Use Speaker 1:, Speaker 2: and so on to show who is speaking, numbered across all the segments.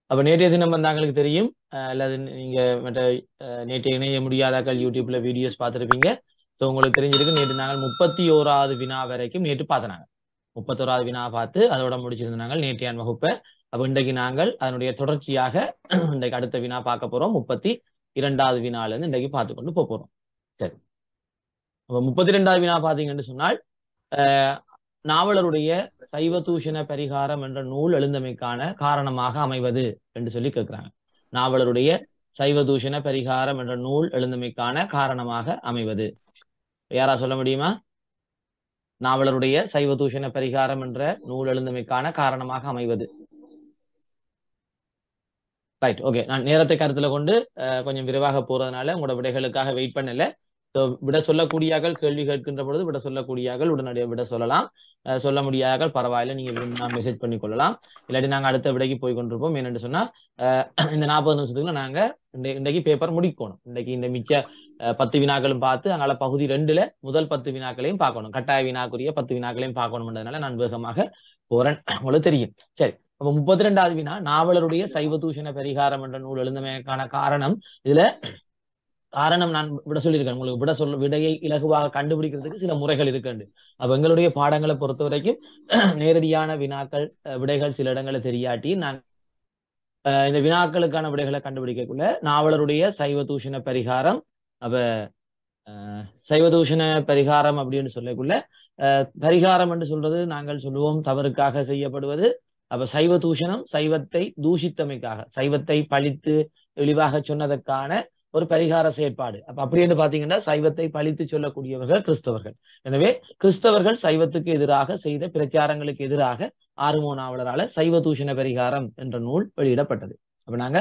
Speaker 1: அப்ப நேற்றைய தினம் வந்து எங்களுக்கு தெரியும் அஹ் அல்லது நீங்க மற்ற அஹ், நேற்று இணைய முடியாதாக்கள் யூடியூப்ல வீடியோஸ் பார்த்துருப்பீங்க ஸோ உங்களுக்கு தெரிஞ்சிருக்கு நேற்று நாங்கள் முப்பத்தி ஓராவது வினா வரைக்கும் நேற்று பார்த்தனாங்க முப்பத்தோராவது வினா பார்த்து அதோட முடிச்சிருந்தாங்க நேற்றையான் வகுப்பை அப்ப இன்றைக்கு நாங்கள் அதனுடைய தொடர்ச்சியாக இன்றைக்கு அடுத்த வினா பார்க்க போறோம் முப்பத்தி இரண்டாவது வினால இருந்து இன்றைக்கு பார்த்து கொண்டு போக போறோம் சரி அப்ப முப்பத்தி ரெண்டாவது வினா பார்த்தீங்கன்னு சொன்னால் அஹ், நாவலருடைய சைவ தூஷண பரிகாரம் என்ற நூல் எழுந்தமைக்கான காரணமாக அமைவது என்று சொல்லி கேட்கிறாங்க நாவலருடைய சைவ தூஷண பரிகாரம் என்ற நூல் எழுந்தமைக்கான காரணமாக அமைவது யாரா சொல்ல முடியுமா நாவலருடைய சைவ தூஷண பரிகாரம் என்ற நூல் எழுந்தமைக்கான காரணமாக அமைவது ரைட் ஓகே நான் நேரத்தை கருத்துல கொண்டு அஹ், கொஞ்சம் விரைவாக போறதுனால உங்களோட விடைகளுக்காக வெயிட் பண்ணல ஸோ விட சொல்லக்கூடியார்கள் கேள்வி கேட்கின்ற பொழுது விட சொல்லக்கூடியார்கள் உடனடியாக விட சொல்லலாம் அஹ், சொல்ல முடியாதார்கள் பரவாயில்ல நீங்க விரும்பினா மெசேஜ் பண்ணி கொள்ளலாம் இல்லாட்டி நாங்க அடுத்த விடைக்கு போய் கொண்டிருப்போம் என்னன்னு சொன்னா அஹ், இந்த நாற்பது நிமிஷத்துக்குள்ள நாங்க இந்த இன்றைக்கு பேப்பர் முடிக்கணும் இன்றைக்கு இந்த மிச்ச அஹ், பத்து வினாக்களும் பார்த்து அங்கால பகுதி ரெண்டுல முதல் பத்து வினாக்களையும் பார்க்கணும் கட்டாய வினாக்குரிய பத்து வினாக்களையும் பார்க்கணும்ன்றதுனால நான் வேகமாக போறேன் உங்களுக்கு தெரியும் சரி அப்ப முப்பத்தி ரெண்டாவது வினா நாவலருடைய சைவ தூஷண பரிகாரம் என்ற நூல் எழுந்தமைக்கான காரணம் இதுல காரணம் நான் விட சொல்லியிருக்கேன் உங்களுக்கு விட சொல்ல விடையை இலகுவாக கண்டுபிடிக்கிறதுக்கு சில முறைகள் இருக்குண்டு அப்ப எங்களுடைய பாடங்களை பொறுத்த வரைக்கும் நேரடியான வினாக்கள் அஹ், விடைகள் சில இடங்களை தெரியாட்டி நான் அஹ், இந்த வினாக்களுக்கான விடைகளை கண்டுபிடிக்கக்குள்ள நாவலருடைய சைவ தூஷண பரிகாரம் அப்ப அஹ், சைவ தூஷண பரிகாரம் அப்படின்னு சொல்லக்குள்ள அஹ், பரிகாரம் என்று சொல்றது நாங்கள் சொல்லுவோம் தவறுக்காக செய்யப்படுவது அப்ப சைவ தூஷணம் சைவத்தை தூஷித்தமைக்காக சைவத்தை பழித்து இழிவாக சொன்னதற்கான ஒரு பரிகார செயற்பாடு அப்ப அப்படி என்று பாத்தீங்கன்னா சைவத்தை பழித்து சொல்லக்கூடியவர்கள் கிறிஸ்தவர்கள் எனவே கிறிஸ்தவர்கள் சைவத்துக்கு எதிராக செய்த பிரச்சாரங்களுக்கு எதிராக ஆறுமோ நாவலரால சைவ தூஷண பரிகாரம் என்ற நூல் வெளியிடப்பட்டது அப்ப நாங்க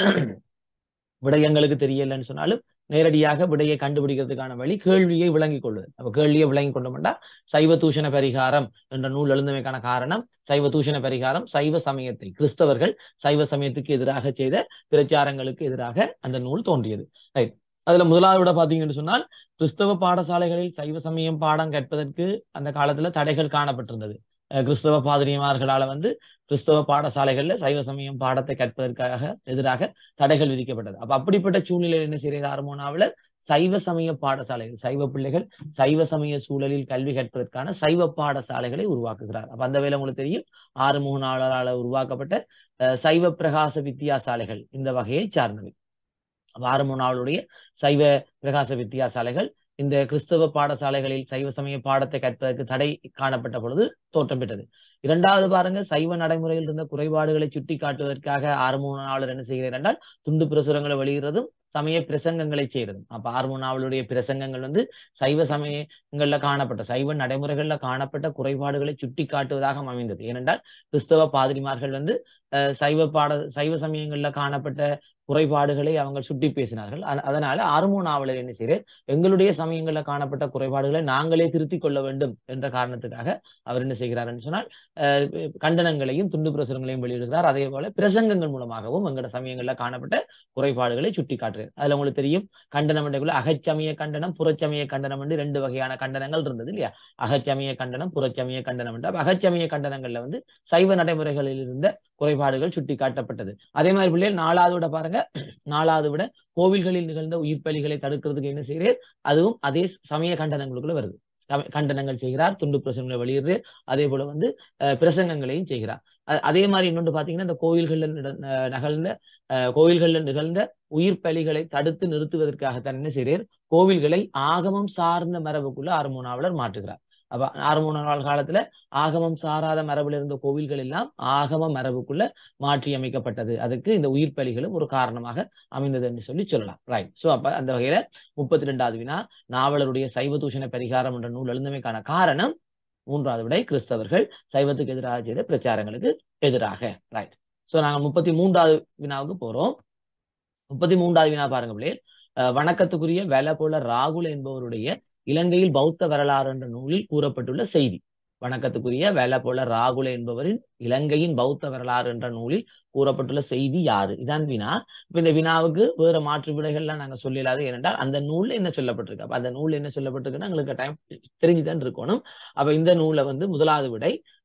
Speaker 1: விடயங்களுக்கு தெரியலன்னு சொன்னாலும் நேரடியாக விடையை கண்டுபிடிக்கிறதுக்கான வழி கேள்வியை விளங்கிக் கொள்வது அப்ப கேள்வியை விளங்கி கொண்டோம்னா சைவ தூஷண பரிகாரம் என்ற நூல் எழுந்தமைக்கான காரணம் சைவ தூஷண பரிகாரம் சைவ சமயத்தை கிறிஸ்தவர்கள் சைவ சமயத்துக்கு எதிராக செய்த பிரச்சாரங்களுக்கு எதிராக அந்த நூல் தோன்றியது ரைட் அதுல முதலாவது விட பாத்தீங்கன்னு சொன்னால் கிறிஸ்தவ பாடசாலைகளில் சைவ சமயம் பாடம் கற்பதற்கு அந்த காலத்துல தடைகள் காணப்பட்டிருந்தது அஹ் கிறிஸ்தவ பாதிரிமார்களால வந்து கிறிஸ்தவ பாடசாலைகள்ல சைவ சமயம் பாடத்தை கற்பதற்காக எதிராக தடைகள் விதிக்கப்பட்டது அப்ப அப்படிப்பட்ட சூழ்நிலையில் என்ன செய்யறது ஆர்மோனாவில சைவ சமய பாடசாலைகள் சைவ பிள்ளைகள் சைவ சமய சூழலில் கல்வி கற்பதற்கான சைவ பாடசாலைகளை உருவாக்குகிறார் அப்ப அந்த வேலை உங்களுக்கு தெரியும் ஆறு மூணாளரால உருவாக்கப்பட்ட அஹ், சைவ பிரகாச வித்தியாசாலைகள் இந்த வகையை சார்ந்தவை அப்ப ஆறு மூணாளுடைய சைவ பிரகாச வித்தியாசாலைகள் இந்த கிறிஸ்தவ பாடசாலைகளில் சைவ சமய பாடத்தை கற்பதற்கு தடை காணப்பட்ட பொழுது தோற்றம் பெற்றது இரண்டாவது பாருங்க சைவ நடைமுறையில் இருந்த குறைபாடுகளை சுட்டி காட்டுவதற்காக ஆறுமூணு நாவலர் என்ன செய்கிறார் என்றால் துண்டு பிரசுரங்களை வெளியிடுறதும் சமய பிரசங்கங்களை செய்யறதும் அப்ப ஆறுமூணு நாவலுடைய பிரசங்கங்கள் வந்து சைவ சமயங்கள்ல காணப்பட்ட சைவ நடைமுறைகள்ல காணப்பட்ட குறைபாடுகளை சுட்டி காட்டுவதாக அமைந்தது ஏனென்றால் கிறிஸ்தவ பாதிரிமார்கள் வந்து அஹ், சைவ பாட சைவ சமயங்கள்ல காணப்பட்ட குறைபாடுகளை அவங்க சுட்டி பேசினார்கள் அத- அதனால ஆறுமோ நாவலர் என்ன செய்கிறார் எங்களுடைய சமயங்கள்ல காணப்பட்ட குறைபாடுகளை நாங்களே திருத்திக் கொள்ள வேண்டும் என்ற காரணத்துக்காக அவர் என்ன செய்கிறார்னு சொன்னால் அஹ், கண்டனங்களையும் துண்டு பிரசுரங்களையும் வெளியிடுகிறார் அதே போல பிரசங்கங்கள் மூலமாகவும் எங்களோட சமயங்கள்ல காணப்பட்ட குறைபாடுகளை சுட்டி காட்டுறார் அதுல உங்களுக்கு தெரியும் கண்டனம் என்றக்குள்ள அகச்சமய கண்டனம் புறச்சமய கண்டனம் என்று ரெண்டு வகையான கண்டனங்கள் இருந்தது இல்லையா அகச்சமய கண்டனம் புறச்சமய கண்டனம் என்று அப்ப அகச்சமய கண்டனங்கள்ல வந்து சைவ நடைமுறைகளில் இருந்த குறைபாடுகள் சுட்டி காட்டப்பட்டது அதே மாதிரி பிள்ளைகள் நாலாவது விட பாருங்க நாலாவது விட கோவில்களில் நிகழ்ந்த உயிர் பலிகளை தடுக்கிறதுக்கு என்ன செய்கிறார் அதுவும் அதே சமய கண்டனங்களுக்குள்ள வருது சம- கண்டனங்கள் செய்கிறார் துண்டு பிரசங்களை வெளியிடுறார் அதே போல வந்து அஹ், பிரசங்கங்களையும் செய்கிறார் அ- அதே மாதிரி இன்னொன்று பாத்தீங்கன்னா இந்த கோயில்கள்ல நிட- அஹ், நிகழ்ந்த அஹ், கோயில்கள்ல நிகழ்ந்த உயிர் பலிகளை தடுத்து நிறுத்துவதற்காக தான் என்ன செய்கிறார் கோவில்களை ஆகமம் சார்ந்த மரபுக்குள்ள ஆறுமூணாவலர் மாற்றுகிறார் அப்ப ஆறுமூணாவல் காலத்துல ஆகமம் சாராத மரபில் இருந்த கோவில்கள் எல்லாம் ஆகம மரபுக்குள்ள மாற்றி அமைக்கப்பட்டது அதுக்கு இந்த உயிர் பலிகளும் ஒரு காரணமாக அமைந்தது என்று சொல்லி சொல்லலாம் ரைட் சோ அப்ப அந்த வகையில முப்பத்தி ரெண்டாவது வினா நாவலருடைய சைவ தூஷண பரிகாரம் என்ற நூல் எழுந்தமைக்கான காரணம் மூன்றாவது விடை கிறிஸ்தவர்கள் சைவத்துக்கு எதிராக செய்த பிரச்சாரங்களுக்கு எதிராக ரைட் சோ நாங்க முப்பத்தி மூன்றாவது வினாவுக்கு போறோம் முப்பத்தி மூன்றாவது வினா பாருங்க பிள்ளை அஹ் வணக்கத்துக்குரிய வெல போல ராகுல் என்பவருடைய இலங்கையில் பௌத்த வரலாறு என்ற நூலில் கூறப்பட்டுள்ள செய்தி வணக்கத்துக்குரிய வெல போல ராகுல என்பவரின் இலங்கையின் பௌத்த வரலாறு என்ற நூலில் கூறப்பட்டுள்ள செய்தி யாரு இதான் வினா இப்ப இந்த வினாவுக்கு வேற மாற்று விடைகள்லாம் நாங்க சொல்லலாது ஏனென்றால் அந்த நூல்ல என்ன சொல்லப்பட்டிருக்கு அப்ப அந்த நூல் என்ன சொல்லப்பட்டிருக்குன்னா எங்களுக்கு டைம் தெரிஞ்சுதான் இருக்கணும் அப்ப இந்த நூலை வந்து முதலாவது விடை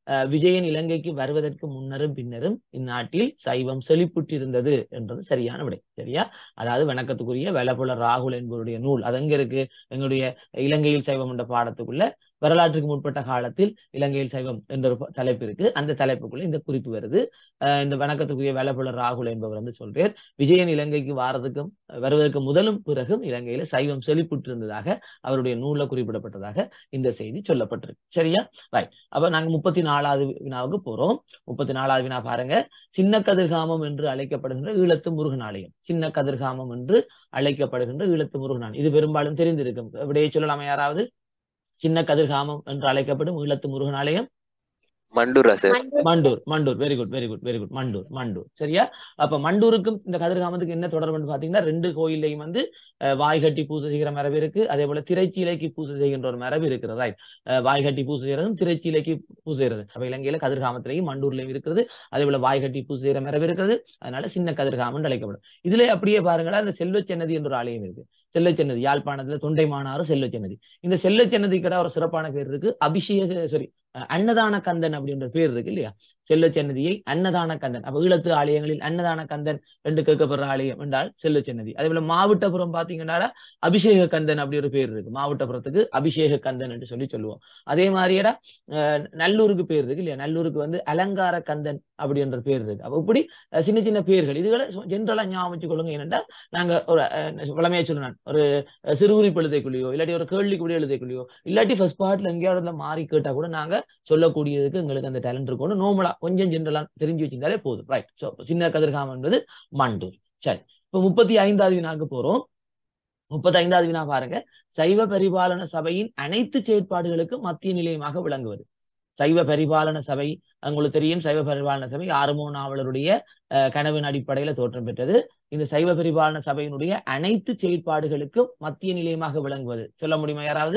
Speaker 1: அஹ், விஜயன் இலங்கைக்கு வருவதற்கு முன்னரும் பின்னரும் இந்நாட்டில் சைவம் செழிப்புற்றிருந்தது என்றது சரியான விடை சரியா அதாவது வணக்கத்துக்குரிய வெலப்புல ராகுல் என்பவருடைய நூல் அது எங்க இருக்கு எங்களுடைய இலங்கையில் சைவம் என்ற பாடத்துக்குள்ள வரலாற்றுக்கு முற்பட்ட காலத்தில் இலங்கையில் சைவம் என்ற ஒரு ப- தலைப்பு இருக்கு அந்த தலைப்புக்குள்ள இந்த குறிப்பு வருது அஹ் இந்த வணக்கத்துக்குரிய வெலப்புல ராகுல் என்பவர் வந்து சொல்றார் விஜயன் இலங்கைக்கு வாரதுக்கும் வருவதற்கு முதலும் பிறகும் இலங்கையில சைவம் செழிப்புற்றிருந்ததாக அவருடைய நூல்ல குறிப்பிடப்பட்டதாக இந்த செய்தி சொல்லப்பட்டிருக்கு சரியா ரைட் அப்ப நாங்க முப்பத்தி நாலாவது வினாவுக்கு போறோம் முப்பத்தி நாலாவது வினா பாருங்க சின்ன கதிர்காமம் என்று அழைக்கப்படுகின்ற ஈழத்து முருகன் ஆலயம் சின்ன கதிர்காமம் என்று அழைக்கப்படுகின்ற ஈழத்து முருகன் ஆலயம் இது பெரும்பாலும் தெரிந்திருக்கும் விடையை சொல்லலாமா யாராவது சின்ன கதிர்காமம் என்று அழைக்கப்படும் ஈழத்து முருகன் ஆலயம்
Speaker 2: மண்டூரா sir
Speaker 1: Mandur Mandur very good very good very good Mandur Mandur சரியா அப்ப மண்டூருக்கும் இந்த கதிர்காமத்துக்கு என்ன தொடர்புன்னு பாத்தீங்கன்னா ரெண்டு கோயில்லையும் வந்து அஹ், வாய் கட்டி பூஜை செய்கிற மரபு இருக்கு அதே போல திரைச்சீலைக்கு பூஜை செய்கின்ற ஒரு மரபு இருக்கிறது ரைட் வாய் கட்டி பூஜை செய்யறதும் திரைச்சீலைக்கு பூஜை செய்யறது அப்ப இலங்கையில கதிர்காமத்திலையும் மண்டூர்லயும் இருக்கிறது அதே போல வாய் கட்டி பூஜை செய்கிற மரபு இருக்கிறது அதனால சின்ன கதிர்காமம் அழைக்கப்படும் இதுல அப்படியே பாருங்களேன் அந்த செல்வச்சன்னதி என்ற ஒரு ஆலயம் இருக்கு செல்லச்சன்னதி யாழ்ப்பாணத்துல தொண்டைமானாறு செல்வச்சன்னதி இந்த செல்லச்சன்னதி கடை ஒரு சிறப்பான பேர் இருக்கு அபிஷேக சாரி அன்னதான கந்தன் அப்படின்ற பேர் இருக்கு இல்லையா செல்லச்சன்னதியை அன்னதான கந்தன் அப்ப ஈழத்து ஆலயங்களில் அன்னதான கந்தன் என்று கேட்கப்படுற ஆலயம் என்றால் செல்லச்சன்னதி அதே போல மாவட்டபுரம் பாத்தீங்கன்னா அபிஷேக கந்தன் அப்படி ஒரு பேர் இருக்கு மாவட்டபுரத்துக்கு அபிஷேக கந்தன் என்று சொல்லி சொல்லுவோம் அதே மாதிரிடா அஹ், நல்லூருக்கு பேர் இருக்கு இல்லையா நல்லூருக்கு வந்து அலங்கார கந்தன் அப்படின்ற பேர் இருக்கு அப்ப இப்படி அஹ், சின்ன சின்ன பேர்கள் இதுகளை ஜென்ரலா ஞாபகம் வச்சுக்கொள்ளுங்க ஏனென்றால் நாங்க ஒரு அஹ், வளமையா சொல்லுவேன் ஒரு அஹ், சிறுகுறிப்பு எழுதைக்குள்ளேயோ இல்லாட்டி ஒரு கேள்விக்குரிய எழுதைக்குள்ளேயோ இல்லாட்டி ஃபர்ஸ்ட் பார்ட்ல எங்கேயாவது இந்த மாறி கேட்டா கூட நாங்க சொல்லக்கூடியதுக்கு எங்களுக்கு அந்த டேலண்ட் இருக்கணும் நோமலா கொஞ்சம் ஜென்ரலா தெரிஞ்சு வச்சிருந்தாலே போதும் ரைட் ஸோ சின்ன கதிர்காமம் என்பது மண்டூர் சரி இப்போ முப்பத்தி ஐந்தாவது வினாக்கு போறோம் முப்பத்தி ஐந்தாவது வினா பாருங்க சைவ பரிபாலன சபையின் அனைத்து செயற்பாடுகளுக்கும் மத்திய நிலையமாக விளங்குவது சைவ பரிபாலன சபை உங்களுக்கு தெரியும் சைவ பரிபாலன சபை ஆறுமோ நாவலருடைய அஹ், கனவின் அடிப்படையில தோற்றம் பெற்றது இந்த சைவ பரிபாலன சபையினுடைய அனைத்து செயற்பாடுகளுக்கும் மத்திய நிலையமாக விளங்குவது சொல்ல முடியுமா யாராவது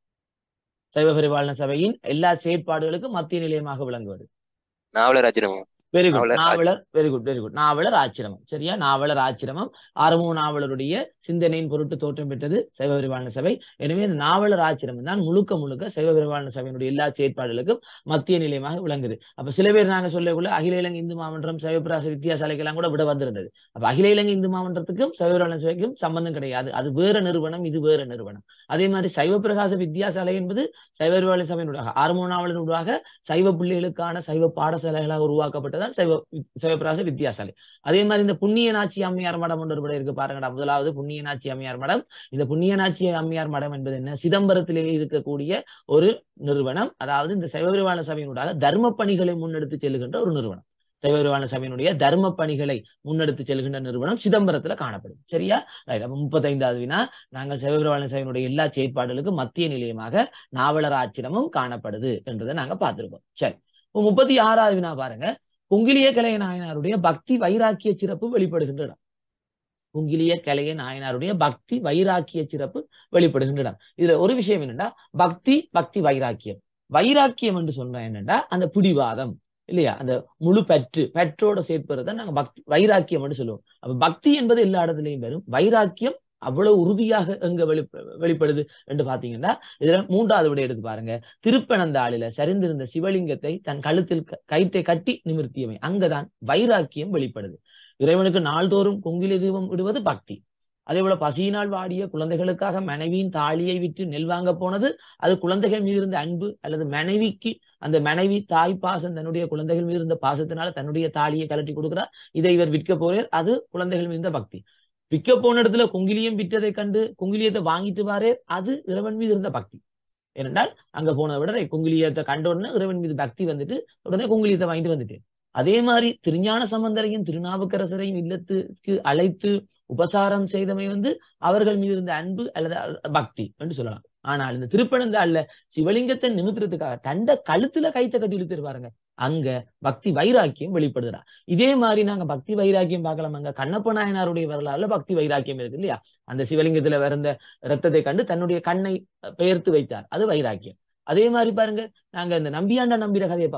Speaker 1: சைவ பரிபாலன சபையின் எல்லா செயற்பாடுகளுக்கும் மத்திய நிலையமாக விளங்குவது
Speaker 2: நாவலர் ஆச்சிரமம்
Speaker 1: very good
Speaker 2: Navalar
Speaker 1: Navalar very good very good Navalar ஆச்சிரமம் சரியா நாவலர் ஆச்சிரமம் ஆறுமோ நாவலருடைய சிந்தனையின் பொருட்டு தோற்றம் பெற்றது சைவ பரிபாலன சபை எனவே இந்த நாவலர் ஆச்சிரமம் தான் முழுக்க முழுக்க சைவ பரிபாலன சபையினுடைய எல்லா செயற்பாடுகளுக்கும் மத்திய நிலையமாக விளங்குது அப்ப சில பேர் நாங்க சொல்லக்குள்ள அகில இலங்கை இந்து மாமன்றம் சைவபிராச வித்தியாசாலைக்கெல்லாம் கூட விட வந்திருந்தது அப்ப அகில இலங்கை இந்து மாமன்றத்துக்கும் சைவ பரிபாலன சபைக்கும் சம்பந்தம் கிடையாது அது வேற நிறுவனம் இது வேற நிறுவனம் அதே மாதிரி சைவ பிரகாச வித்தியாசாலை என்பது சைவ பரிபாலன சபையினுடைய ஆறுமோ நாவலனுடைய சைவ பிள்ளைகளுக்கான சைவ பாடசாலைகளாக உருவாக்கப்பட்டதான் சைவ சிவபிராச வித்தியாசாலை அதே மாதிரி இந்த புண்ணிய நாச்சி அம்மையார் மடம் ஒன்று கூட இருக்கு பாருங்கடா முதலாவது புண்ணிய நாச்சி அம்மையார் மடம் இந்த புண்ணிய நாச்சி அம்மையார் மடம் என்பது என்ன சிதம்பரத்திலே இருக்கக்கூடிய ஒரு நிறுவனம் அதாவது இந்த சைவபரிவாள சபையினுடைய தர்ம பணிகளை முன்னெடுத்து செல்லுகின்ற ஒரு நிறுவனம் சைவபரிவாள சபையினுடைய தர்ம பணிகளை முன்னெடுத்து செல்கின்ற நிறுவனம் சிதம்பரத்துல காணப்படும் சரியா ரைட் அப்ப முப்பத்தைந்தாவது வினா நாங்கள் சைவபரிவாள சபையினுடைய எல்லா செயற்பாடுகளுக்கும் மத்திய நிலையமாக நாவலர் ஆச்சிரமும் காணப்படுது என்றதை நாங்க பார்த்திருக்கோம் சரி இப்போ முப்பத்தி ஆறாவது வினா பாருங்க குங்கிலிய கலைய நாயனாருடைய பக்தி வைராக்கிய சிறப்பு வெளிப்படுகின்ற இடம் குங்கிலிய கலைய நாயனாருடைய பக்தி வைராக்கிய சிறப்பு வெளிப்படுகின்ற இடம் இதுல ஒரு விஷயம் என்னன்னா பக்தி பக்தி வைராக்கியம் வைராக்கியம் என்று சொன்னா என்னன்னா அந்த பிடிவாதம் இல்லையா அந்த முழு பற்று பற்றோட சேர்ப்பதை நாங்க பக்தி வைராக்கியம் என்று சொல்லுவோம் அப்ப பக்தி என்பது எல்லா இடத்துலையும் வரும் வைராக்கியம் அவ்வளவு உறுதியாக எங்க வெளி வெளிப்படுது என்று பாத்தீங்கன்னா இதுல மூன்றாவது விட எடுத்து பாருங்க திருப்பனந்தாளில சரிந்திருந்த சிவலிங்கத்தை தன் கழுத்தில் க- கயிற்றை கட்டி நிமிர்த்தியவை அங்கதான் வைராக்கியம் வெளிப்படுது இறைவனுக்கு நாள்தோறும் குங்கிலி தீபம் விடுவது பக்தி அதே போல பசியினால் வாடிய குழந்தைகளுக்காக மனைவியின் தாலியை விட்டு நெல் வாங்க போனது அது குழந்தைகள் மீது இருந்த அன்பு அல்லது மனைவிக்கு அந்த மனைவி தாய் பாசம் தன்னுடைய குழந்தைகள் மீது இருந்த பாசத்தினால தன்னுடைய தாலியை கலட்டி கொடுக்கிறார் இதை இவர் விற்க போறார் அது குழந்தைகள் மீது இருந்த பக்தி விற்க போன இடத்துல குங்கிலியம் விற்றதை கண்டு குங்கிலியத்தை வாங்கிட்டு வாரே அது இறைவன் மீது இருந்த பக்தி ஏனென்றால் அங்க போன விட குங்கிலியத்தை கண்ட உடனே இறைவன் மீது பக்தி வந்துட்டு உடனே குங்கிலியத்தை வாங்கிட்டு வந்துட்டு அதே மாதிரி திருஞான சம்பந்தரையும் திருநாவுக்கரசரையும் இல்லத்துக்கு அழைத்து உபசாரம் செய்தமை வந்து அவர்கள் மீது இருந்த அன்பு அல்லது அ- பக்தி என்று சொல்லலாம் ஆனால் இந்த திருப்பனந்தாள்ல சிவலிங்கத்தை நிமித்துறதுக்காக தண்ட கழுத்துல கைத்த கட்டி இழுத்துட்டு பாருங்க அங்க பக்தி வைராக்கியம் வெளிப்படுதுடா இதே மாதிரி நாங்க பக்தி வைராக்கியம் பார்க்கலாம் அங்க கண்ணப்ப நாயனாருடைய வரலாறுல பக்தி வைராக்கியம் இருக்கு இல்லையா அந்த சிவலிங்கத்துல பிறந்த ரத்தத்தை கண்டு தன்னுடைய கண்ணை பெயர்த்து வைத்தார் அது வைராக்கியம் அதே மாதிரி பாருங்க நாங்க இந்த நம்பியாண்ட நம்பிற கதையை பார்ப்போம்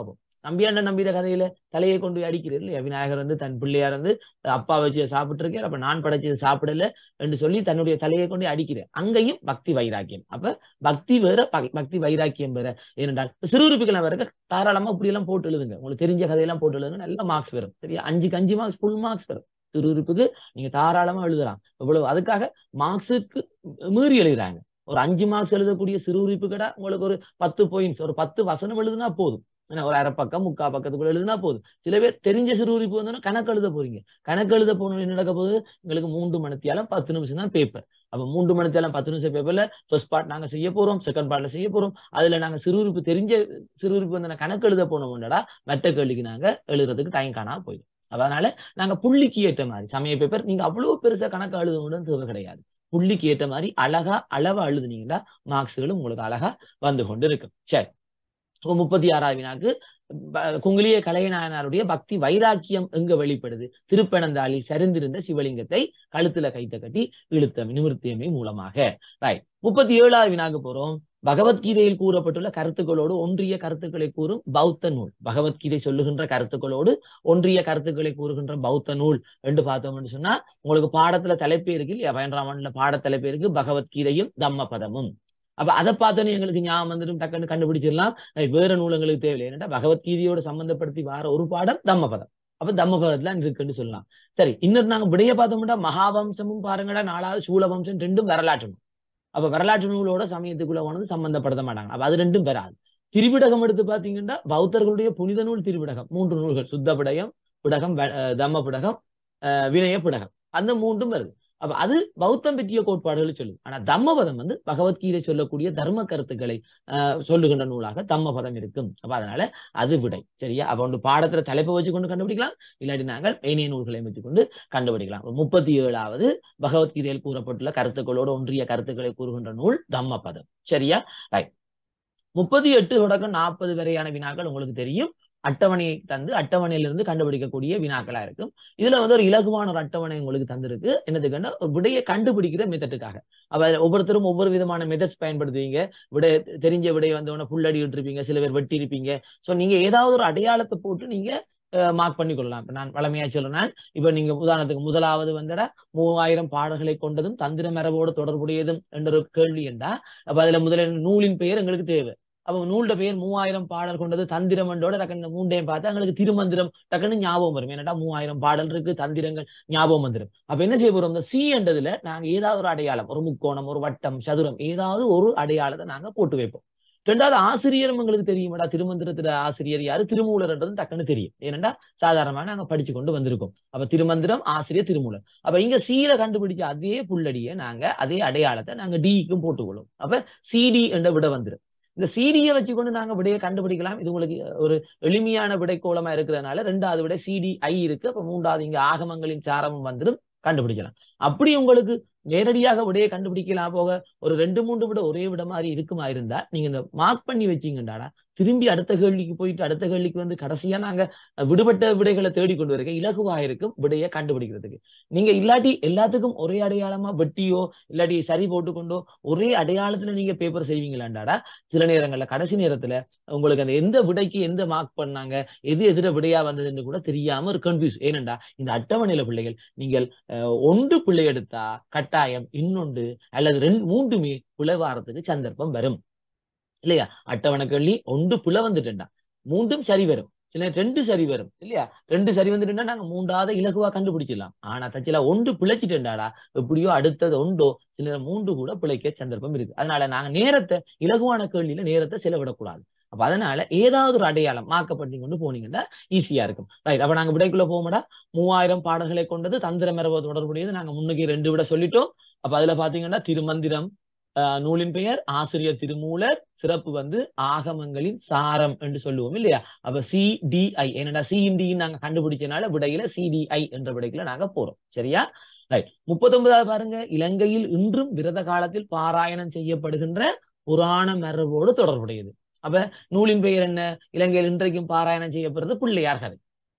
Speaker 1: நம்பியாண்ட நம்பிற கதையில தலையை கொண்டு போய் அடிக்கிறது இல்லையா விநாயகர் வந்து தன் பிள்ளையார் வந்து அப்பா வச்சு சாப்பிட்டு இருக்கேன் அப்ப நான் படைச்சது சாப்பிடல என்று சொல்லி தன்னுடைய தலையை கொண்டு அடிக்கிறேன் அங்கேயும் பக்தி வைராக்கியம் அப்ப பக்தி வேற ப- பக்தி வைராக்கியம் வேற ஏனென்றால் சிறுகுறிப்புகள் வேற தாராளமா இப்படி எல்லாம் போட்டு எழுதுங்க உங்களுக்கு தெரிஞ்ச கதையெல்லாம் போட்டு எழுதுங்க நல்ல மார்க்ஸ் வரும் சரியா அஞ்சுக்கு அஞ்சு மார்க்ஸ் ஃபுல் மார்க்ஸ் வரும் சிறுகுறிப்புக்கு நீங்க தாராளமா எழுதலாம் இவ்வளவு அதுக்காக மார்க்ஸுக்கு மீறி எழுதுறாங்க ஒரு அஞ்சு மார்க்ஸ் எழுதக்கூடிய சிறுகுறிப்பு கடை உங்களுக்கு ஒரு பத்து பாயிண்ட்ஸ் ஒரு பத்து வசனம் எழுதுனா போதும் ஏன்னா ஒரு அரை பக்கம் முக்கா பக்கத்துக்குள்ள எழுதுனா போதும் சில பேர் தெரிஞ்ச சிறுகுறிப்பு வந்தோன்னா கணக்கு எழுத போறீங்க கணக்கு எழுத போகணும் என்ன நடக்க போகுது உங்களுக்கு மூன்று மணித்தியாலம் பத்து நிமிஷம் தான் பேப்பர் அப்ப மூன்று மணித்தியாலம் பத்து நிமிஷம் பேப்பர்ல ஃபர்ஸ்ட் பார்ட் நாங்க செய்ய போறோம் செகண்ட் பார்ட்ல செய்ய போறோம் அதுல நாங்க சிறுகுறிப்பு தெரிஞ்ச சிறுகுறிப்பு வந்து கணக்கு எழுத போனோம்டா மற்ற கேள்விக்கு நாங்க எழுதுறதுக்கு டைம் காணாம போயிடும் அதனால நாங்க புள்ளிக்கு ஏற்ற மாதிரி சமய பேப்பர் நீங்க அவ்வளவு பெருசா கணக்கு எழுதணும்னு தேவை கிடையாது புள்ளிக்கு ஏற்ற மாதிரி அழகா அளவா எழுதுனீங்கன்னா மார்க்ஸ்களும் உங்களுக்கு அழகா வந்து கொண்டு இருக்கும் சரி இப்போ முப்பத்தி ஆறாவது வினாக்கு ப- குங்கிலிய கலையநாயனாருடைய பக்தி வைராக்கியம் எங்க வெளிப்படுது திருப்பனந்தாளி சரிந்திருந்த சிவலிங்கத்தை கழுத்துல கைத்த கட்டி இழுத்த நிமிர்த்தியமை மூலமாக ரைட் முப்பத்தி ஏழாவது வினாக்கு போறோம் பகவத்கீதையில் கூறப்பட்டுள்ள கருத்துக்களோடு ஒன்றிய கருத்துக்களை கூறும் பௌத்த நூல் பகவத்கீதை சொல்லுகின்ற கருத்துக்களோடு ஒன்றிய கருத்துக்களை கூறுகின்ற பௌத்த நூல் என்று பார்த்தோம்னு சொன்னா உங்களுக்கு பாடத்துல தலைப்பே இருக்கு இல்லையா பயன்ராமன்ல பாட தலைப்பே இருக்கு பகவத்கீதையும் தம்மபதமும் அப்ப அதை பார்த்தோன்னே எங்களுக்கு ஞாபகம் வந்துடும் டக்குன்னு கண்டுபிடிச்சிடலாம் அஹ் வேற நூல் எங்களுக்கு தேவையில்லை என்னடா பகவத்கீதையோட சம்பந்தப்படுத்தி வார ஒரு பாடம் தம்மபதம் அப்ப தம்மபதத்துல இருக்குன்னு சொல்லலாம் சரி இன்னொரு நாங்க விடைய பார்த்தோம்னா மகாவம்சமும் பாருங்கடா நாலாவது சூலவம்சம் ரெண்டும் வரலாற்று நூல் அப்ப வரலாற்று நூலோட சமயத்துக்குள்ள போனது சம்பந்தப்படுத்த மாட்டாங்க அப்ப அது ரெண்டும் பெறாது திரிபிடகம் எடுத்து பாத்தீங்கன்னா பௌத்தர்களுடைய புனித நூல் திரிபிடகம் மூன்று நூல்கள் சுத்த பிடகம் பிடகம் வ- அஹ் தம்ம பிடகம் அஹ் வினய பிடகம் அந்த மூன்றும் வருது அப்ப அது பௌத்தம் பற்றிய கோட்பாடுகள் சொல்லுது ஆனா தம்மபதம் வந்து பகவத்கீதை சொல்லக்கூடிய தர்ம கருத்துக்களை ஆஹ் சொல்லுகின்ற நூலாக தம்மபதம் இருக்கும் அப்ப அதனால அது விடை சரியா அப்ப ஒன்று பாடத்துல தலைப்பை வச்சு கொண்டு கண்டுபிடிக்கலாம் இல்லாட்டி நாங்கள் ஏனைய நூல்களை வச்சுக்கொண்டு கண்டுபிடிக்கலாம் முப்பத்தி ஏழாவது பகவத்கீதையில் கூறப்பட்டுள்ள கருத்துக்களோடு ஒன்றிய கருத்துக்களை கூறுகின்ற நூல் தம்மபதம் சரியா ரைட் முப்பத்தி எட்டு தொடக்கம் நாற்பது வரையான வினாக்கள் உங்களுக்கு தெரியும் அட்டவணையை தந்து அட்டவணையிலிருந்து கண்டுபிடிக்கக்கூடிய வினாக்களா இருக்கும் இதுல வந்து ஒரு இலகுவான ஒரு அட்டவணை உங்களுக்கு தந்திருக்கு என்னதுக்குன்னா ஒரு விடையை கண்டுபிடிக்கிற மெத்தட்டுக்காக அப்ப அதுல ஒவ்வொருத்தரும் ஒவ்வொரு விதமான மெத்தட்ஸ் பயன்படுத்துவீங்க விடை தெரிஞ்ச விடை வந்தவொடனே புள்ளடி விட்டுருப்பீங்க சில பேர் வெட்டி இருப்பீங்க ஸோ நீங்க ஏதாவது ஒரு அடையாளத்தை போட்டு நீங்க மார்க் பண்ணி கொள்ளலாம் இப்ப நான் வளமையா சொல்றேன் இப்ப நீங்க உதாரணத்துக்கு முதலாவது வந்துட மூவாயிரம் பாடல்களை கொண்டதும் தந்திர மரபோடு தொடர்புடையதும் என்ற ஒரு கேள்வி என்றா அப்ப அதுல முதல்ல நூலின் பெயர் எங்களுக்கு தேவை அப்ப நூலோட பெயர் மூவாயிரம் பாடல் கொண்டது தந்திரம் என்றோட டக்குன்னு மூண்டையும் பார்த்தா எங்களுக்கு திருமந்திரம் டக்குன்னு ஞாபகம் வரும் ஏன்னா மூவாயிரம் பாடல் இருக்கு தந்திரங்கள் ஞாபகம் வந்துடும் அப்ப என்ன செய்ய போறோம் இந்த சி என்றதுல நாங்க ஏதாவது ஒரு அடையாளம் ஒரு முக்கோணம் ஒரு வட்டம் சதுரம் ஏதாவது ஒரு அடையாளத்தை நாங்க போட்டு வைப்போம் ரெண்டாவது ஆசிரியரும் எங்களுக்கு தெரியுமாடா திருமந்திரத்துல ஆசிரியர் யாரு திருமூலர்ன்றது டக்குன்னு தெரியும் ஏனண்டா சாதாரணமா நாங்க படிச்சு கொண்டு வந்திருக்கோம் அப்ப திருமந்திரம் ஆசிரியர் திருமூலர் அப்ப இங்க சீல கண்டுபிடிச்ச அதே புள்ளடியை நாங்க அதே அடையாளத்தை நாங்க டிக்கும் போட்டுக்கொள்ளும் அப்ப சிடி என்ற விட வந்துடும் இந்த சிடியை வச்சுக்கொண்டு நாங்க விடையை கண்டுபிடிக்கலாம் இது உங்களுக்கு ஒரு எளிமையான விடைக்கோளமா இருக்கிறதுனால ரெண்டாவது விட சிடி ஐ இருக்கு அப்ப மூன்றாவது இங்க ஆகமங்களின் சாரமும் வந்துடும் கண்டுபிடிக்கலாம் அப்படி உங்களுக்கு நேரடியாக விடையை கண்டுபிடிக்கலாம் போக ஒரு ரெண்டு மூன்று விட ஒரே விட மாதிரி இருக்குமா இருந்தா நீங்க இந்த மார்க் பண்ணி வச்சீங்கடாடா திரும்பி அடுத்த கேள்விக்கு போயிட்டு அடுத்த கேள்விக்கு வந்து கடைசியா நாங்க விடுபட்ட விடைகளை தேடி கொண்டு வருக இலகுவா இருக்கும் விடையை கண்டுபிடிக்கிறதுக்கு நீங்க இல்லாட்டி எல்லாத்துக்கும் ஒரே அடையாளமா வெட்டியோ இல்லாட்டி சரி போட்டுக்கொண்டோ ஒரே அடையாளத்துல நீங்க பேப்பர் செய்வீங்களாண்டாடா சில நேரங்கள்ல கடைசி நேரத்துல உங்களுக்கு அந்த எந்த விடைக்கு எந்த மார்க் பண்ணாங்க எது எதிர விடையா வந்ததுன்னு கூட தெரியாம ஒரு கன்ஃபியூஸ் ஏனண்டா இந்த அட்டவணையில பிள்ளைகள் நீங்கள் ஒன்று பிள்ளை எடுத்தா கட்டாயம் இன்னொன்று அல்லது ரெண்டு மூன்றுமே பிளவாரத்துக்கு சந்தர்ப்பம் வரும் இல்லையா அட்டவணை கேள்வி ஒன்று பிள வந்துட்டா மூன்றும் சரி வரும் சில ரெண்டு சரி வரும் இல்லையா ரெண்டு சரி வந்துட்டுன்னா நாங்க மூன்றாவது இலகுவா கண்டுபிடிச்சிடலாம் ஆனா தச்சில ஒன்று பிழைச்சிட்டேன்டாடா எப்படியோ அடுத்தது ஒன்றோ சில மூன்று கூட பிழைக்க சந்தர்ப்பம் இருக்கு அதனால நாங்க நேரத்தை இலகுவான கேள்வியில நேரத்தை செலவிடக்கூடாது அப்ப அதனால ஏதாவது ஒரு அடையாளம் மாக்கப்பட்டு கொண்டு போனீங்கன்னா ஈஸியா இருக்கும் ரைட் அப்ப நாங்க விடைக்குள்ள போகமாடா மூவாயிரம் பாடல்களை கொண்டது தந்திர மரபு தொடர்புடையது நாங்க முன்னுக்கு ரெண்டு விட சொல்லிட்டோம் அப்ப அதுல பாத்தீங்கன்னா திருமந்திரம் நூலின் பெயர் ஆசிரியர் திருமூலர் சிறப்பு வந்து ஆகமங்களின் சாரம் என்று சொல்லுவோம் இல்லையா அப்ப சிடிஐ என்னடா சிஇன்டி நாங்க கண்டுபிடிச்சனால விடையில சிடிஐ என்ற விடைக்குள்ள நாங்க போறோம் சரியா ரைட் முப்பத்தொன்பதாவது பாருங்க இலங்கையில் இன்றும் விரத காலத்தில் பாராயணம் செய்யப்படுகின்ற புராண மரபோடு தொடர்புடையது அப்ப நூலின் பெயர் என்ன இலங்கையில் இன்றைக்கும் பாராயணம் செய்யப்படுறது பிள்ளையார் கதை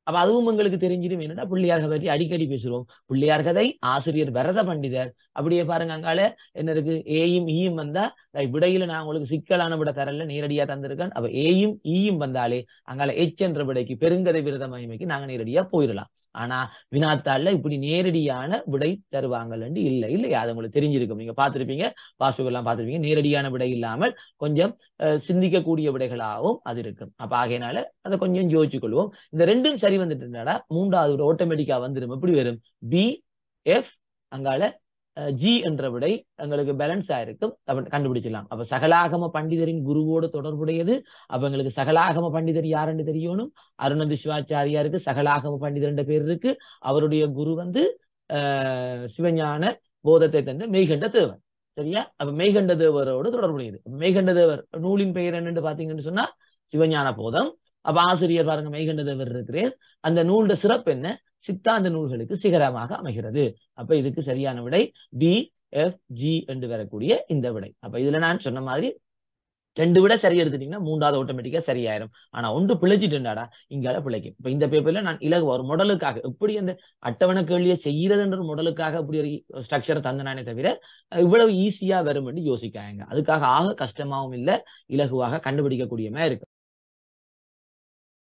Speaker 1: அப்ப அதுவும் எங்களுக்கு தெரிஞ்சிடும் என்னடா பிள்ளையார்க பற்றி அடிக்கடி பேசுவோம் பிள்ளையார் கதை ஆசிரியர் வரத பண்டிதர் அப்படியே பாருங்க அங்கால என்ன இருக்கு ஏயும் ஈயும் வந்தா right, விடையில நான் உங்களுக்கு சிக்கலான விட தரல நேரடியா தந்திருக்கேன் அப்ப ஏயும் ஈயும் வந்தாலே அங்கால எச் என்ற விடைக்கு பெருங்கதை விரத மகிமைக்கு நாங்க நேரடியா போயிடலாம் ஆனா வினாத்தாள்ல இப்படி நேரடியான விடை தருவாங்கன்னு இல்லை இல்லையா அது உங்களுக்கு தெரிஞ்சிருக்கும் நீங்க பார்த்திருப்பீங்க பாஸ்புக் எல்லாம் பார்த்திருப்பீங்க நேரடியான விடை இல்லாமல் கொஞ்சம் அஹ், சிந்திக்கக்கூடிய விடைகளாகவும் அது இருக்கும் அப்ப ஆகையினால அதை கொஞ்சம் யோசிச்சு கொள்வோம் இந்த ரெண்டும் சரி வந்துட்டுனாடா மூன்றாவது விட ஆட்டோமேட்டிக்கா வந்துடும் எப்படி வரும் பி எஃப் அங்கால ஜி என்ற விடை எங்களுக்கு பேலன்ஸ் ஆயிருக்கும் அப்ப கண்டுபிடிச்சிடலாம் அப்ப சகலாகம பண்டிதரின் குருவோடு தொடர்புடையது அப்ப எங்களுக்கு சகலாகம பண்டிதர் யாருன்னு தெரியணும் அருணந்தி சிவாச்சாரியாருக்கு சகலாகம பண்டிதர் என்ற பேர் இருக்கு அவருடைய குரு வந்து ஆஹ் சிவஞான போதத்தை தந்த மெய்கண்ட தேவர் சரியா அப்ப மெய்கண்ட தேவரோடு தொடர்புடையது அப்ப மெய்கண்ட தேவர் நூலின் பெயர் என்னன்னு பாத்தீங்கன்னு சொன்னா சிவஞான போதம் அப்ப ஆசிரியர் பாருங்க மெய்கண்ட தேவர் இருக்கிறேன் அந்த நூலோட சிறப்பு என்ன சித்தாந்த நூல்களுக்கு சிகரமாக அமைகிறது அப்ப இதுக்கு சரியான விடை பி எஃப் ஜி என்று வரக்கூடிய இந்த விடை அப்ப இதுல நான் சொன்ன மாதிரி ரெண்டு விட சரி எடுத்துட்டீங்கன்னா மூன்றாவது ஆட்டோமேட்டிக்கா சரியாயிரும் ஆனா ஒன்று பிழைச்சிட்டுண்டாடா இங்கால பிழைக்கும் இப்ப இந்த பேப்பர்ல நான் இலகு ஒரு மாடலுக்காக எப்படி அந்த அட்டவணை கேள்வியை செய்யறதுன்ற ஒரு மாடலுக்காக அப்படி ஒரு ஸ்ட்ரக்சர் தந்தனானே தவிர அஹ் இவ்வளவு ஈஸியா வரும் யோசிக்காங்க அதுக்காக ஆக கஷ்டமாவும் இல்ல இலகுவாக கண்டுபிடிக்கக்கூடியமா இருக்கு